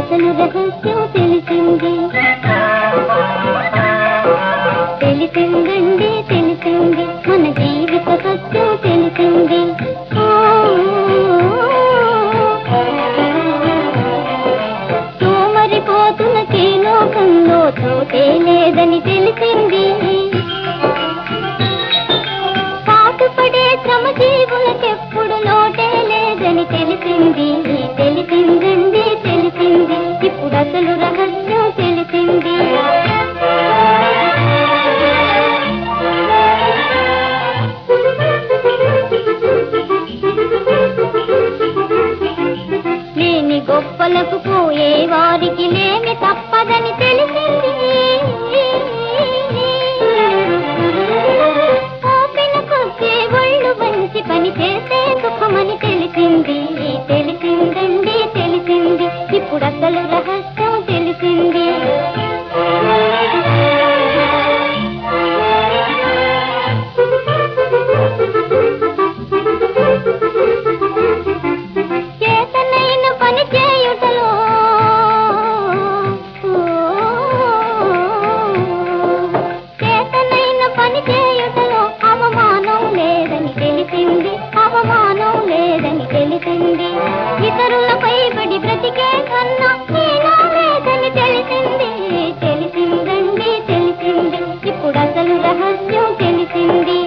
అసలు రహస్యం తెలిసింది తెలిసిందండి తెలిసింది మన జీవిత సత్యం తెలిసింది ఓ, సోమరిపోతున్న లోకంలో చోటే లేదని తెలిసింది పాటుపడే శ్రమ జీవులకెప్పుడు లోటే లేదని తెలిసింది తెలిసిందండి తెలిసింది ఇప్పుడు అసలు రహస్యం తెలిసింది లేని గొప్పలకు పోయే వారికి లేమి తప్పదని తెలిసింది ఓపిన కొద్ది ఒళ్ళు వంచి పని చేసే సుఖమని తెలిసింది తెలిసిందండి తెలిసింది ఇప్పుడు అసలు రహస్యం తెలిసింది చేతనైన పని చేయుటలో చేతనైన పని చేయుటలో అవమానం లేదని తెలిసింది అవమానం లేదని తెలిసింది ఇతరులపై పడి బ్రతికే కన్నా హీనా లేదని తెలిసింది తెలిసిందండి తెలిసింది ఇప్పుడు అసలు రహస్యం తెలిసింది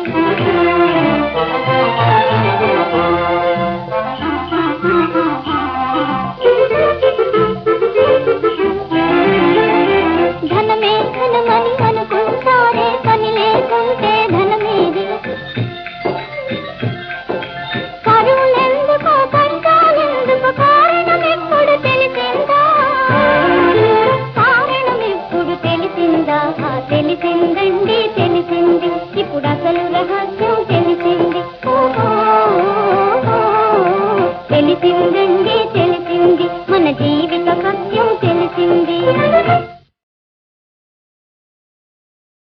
ధనమే ధనమని అనుకుంటారే పని లేకుంటే ధనమేది కరువులెందుకో కష్టాలెందుకో కారణం ఎప్పుడు తెలిసిందా కారణం ఎప్పుడు తెలిసిందా ఆ తెలిసిందండి తెలిసింది ఇప్పుడు అసలు రహస్యం తెలిసింది ఓహో తెలిసిందండి తెలిసింది మన జీవిత